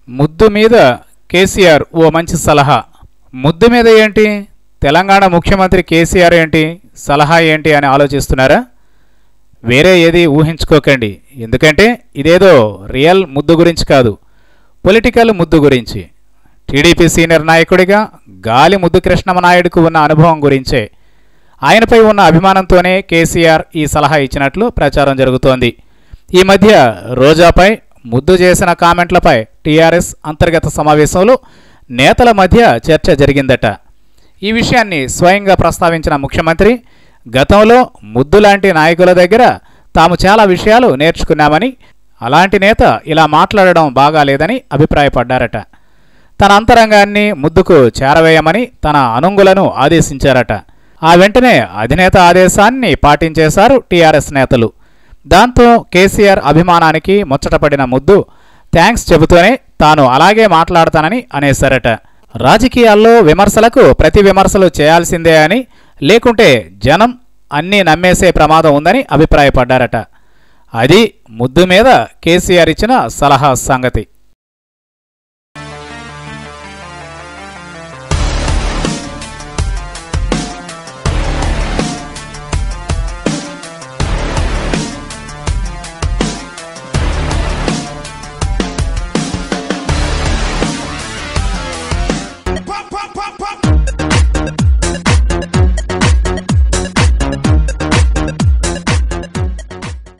ముద్దు మీద కేసీఆర్ ఓ మంచి సలహా ముద్దు మీద ఏంటి తెలంగాణ ముఖ్యమంత్రి కేసీఆర్ ఏంటి సలహా ఏంటి అని ఆలోచిస్తున్నారా వేరే ఏది ఊహించుకోకండి ఎందుకంటే ఇదేదో రియల్ ముద్దు గురించి కాదు పొలిటికల్ ముద్దు గురించి టీడీపీ సీనియర్ నాయకుడిగా గాలి ముద్దు కృష్ణమనాయుడుకు ఉన్న అనుభవం గురించే ఆయనపై ఉన్న అభిమానంతోనే కేసీఆర్ ఈ సలహా ఇచ్చినట్లు ప్రచారం జరుగుతోంది ఈ మధ్య రోజాపై ముద్దు చేసిన కామెంట్లపై టీఆర్ఎస్ అంతర్గత సమావేశంలో నేతల మధ్య చర్చ జరిగిందట ఈ విషయాన్ని స్వయంగా ప్రస్తావించిన ముఖ్యమంత్రి గతంలో ముద్దు లాంటి నాయకుల దగ్గర తాము చాలా విషయాలు నేర్చుకున్నామని అలాంటి నేత ఇలా మాట్లాడడం బాగాలేదని అభిప్రాయపడ్డారట తన అంతరంగాన్ని ముద్దుకు చేరవేయమని తన అనుంగులను ఆదేశించారట ఆ వెంటనే అధినేత ఆదేశాన్ని పాటించేశారు టీఆర్ఎస్ నేతలు దాంతో కేసీఆర్ అభిమానానికి ముచ్చటపడిన ముద్దు థ్యాంక్స్ చెబుతూనే తాను అలాగే మాట్లాడతానని అనేశారట రాజకీయాల్లో విమర్శలకు ప్రతి విమర్శలు చేయాల్సిందే అని లేకుంటే జనం అన్నీ నమ్మేసే ప్రమాదం ఉందని అభిప్రాయపడ్డారట అది ముద్దు మీద కేసీఆర్ ఇచ్చిన సలహా సంగతి